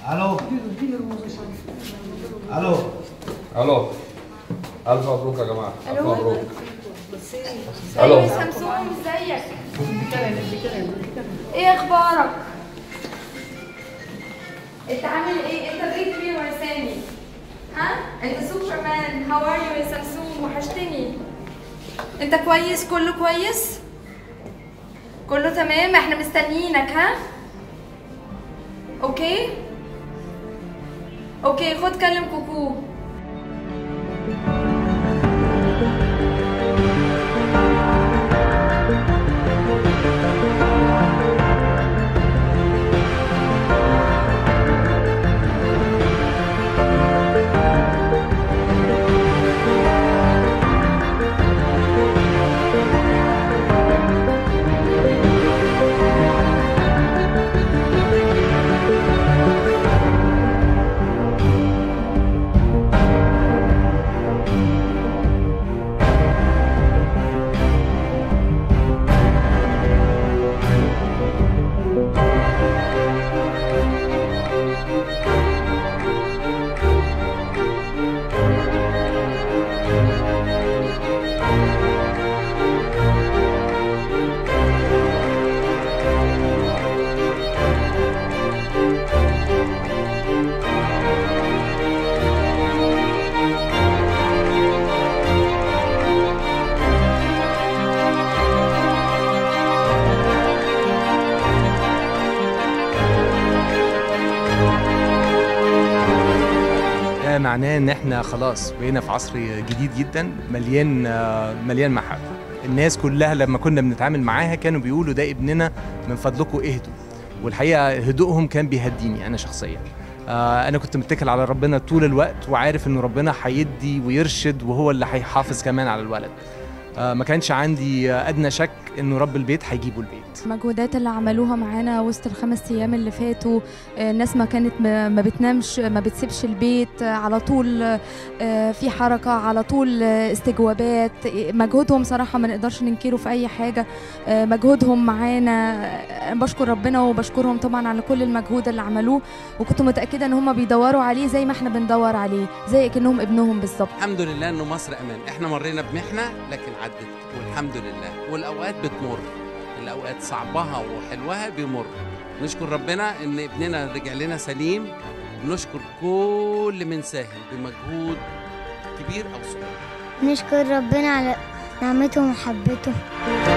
الو الو الو الف مبروك يا جماعه الف ألو. مبروك ايوه الو سمسوم ازيك ايه اخبارك انت عامل ايه انت بقيت مين وسامي ها انت سوبرمان هاو ار يو يا سمسوم وحشتني انت كويس كله كويس كله تمام احنا مستنيينك ها اوكي اوكي خد كلم كوكو ده معناه ان احنا خلاص بقينا في عصر جديد جدا مليان آه، مليان محبه الناس كلها لما كنا بنتعامل معاها كانوا بيقولوا ده ابننا من فضلكم اهدوا والحقيقه هدوءهم كان بيهديني انا شخصيا آه، انا كنت متكل على ربنا طول الوقت وعارف انه ربنا هيدي ويرشد وهو اللي هيحافظ كمان على الولد آه، ما كانش عندي آه، ادنى شك انه رب البيت هيجيبه البيت المجهودات اللي عملوها معانا وسط الخمس ايام اللي فاتوا آه، الناس ما كانت ما ما بتنامش ما بتسيبش البيت آه، على طول آه، في حركه على طول آه، استجوابات آه، مجهودهم صراحه ما نقدرش ننكره في اي حاجه آه، مجهودهم معانا آه، أنا بشكر ربنا وبشكرهم طبعا على كل المجهود اللي عملوه وكنت متاكده ان هم بيدوروا عليه زي ما احنا بندور عليه زي كانهم ابنهم بالظبط الحمد لله انه مصر امان احنا مرينا بمحنه لكن عدت والحمد لله والاوقات بتمر الاوقات صعبها وحلوها بيمر نشكر ربنا ان ابننا رجع لنا سليم نشكر كل من ساهم بمجهود كبير او صغير نشكر ربنا على نعمته ومحبته